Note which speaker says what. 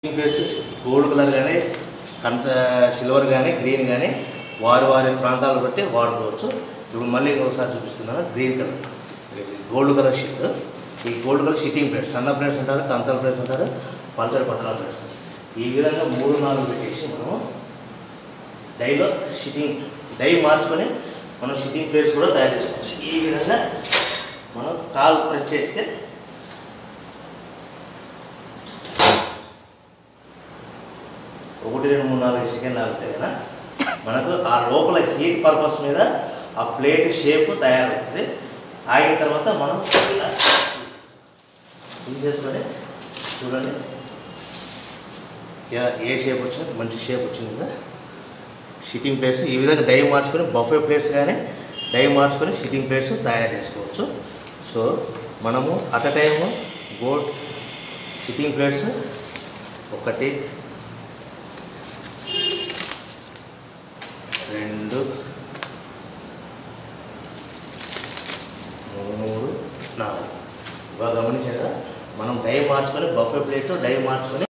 Speaker 1: place gold colour కానీ కంచ silver కానీ green కానీ వారి వారి ప్రాంతాలను బట్టి వాడుకోవచ్చు ఇప్పుడు మళ్ళీ ఒకసారి చూపిస్తున్నాను గ్రీన్ కలర్ ఇది గోల్డ్ కలర్ షీట్ ఈ గోల్డ్ కలర్ షీటింగ్ ప్లేట్స్ సన్న ప్లేట్స్ అంటారు కంచాల ప్లేట్స్ అంటారు పల్చడి పతలా ప్లేట్స్ ఈ విధంగా మూడు నాలుగు పెట్టేసి మనము డైలో షిట్టింగ్ డై మార్చుకొని మనం షిట్టింగ్ ప్లేట్స్ కూడా తయారు చేసుకోవచ్చు ఈ విధంగా మనం కాల్ ప్రెస్ చేస్తే ఒకటి రెండు మూడు నాలుగు సెకండ్లు ఆగితే కదా మనకు ఆ లోపల హీట్ పర్పస్ మీద ఆ ప్లేట్ షేప్ తయారవుతుంది ఆగిన తర్వాత మనం ఇలా తీసేసుకొని చూడండి ఇలా ఏ షేప్ వచ్చింది మంచి షేప్ వచ్చింది కదా సిట్టింగ్ ప్లేట్స్ ఈ విధంగా డై మార్చుకొని బఫే ప్లేట్స్ కానీ డై మార్చుకొని సిట్టింగ్ ప్లేట్స్ తయారు చేసుకోవచ్చు సో మనము at time gold sitting plates ఒకటి రెండు మూడు నాలుగు బాగా గమనించారు కదా మనం డై మార్చుకొని బఫే ప్లేట్ డై మార్చుకొని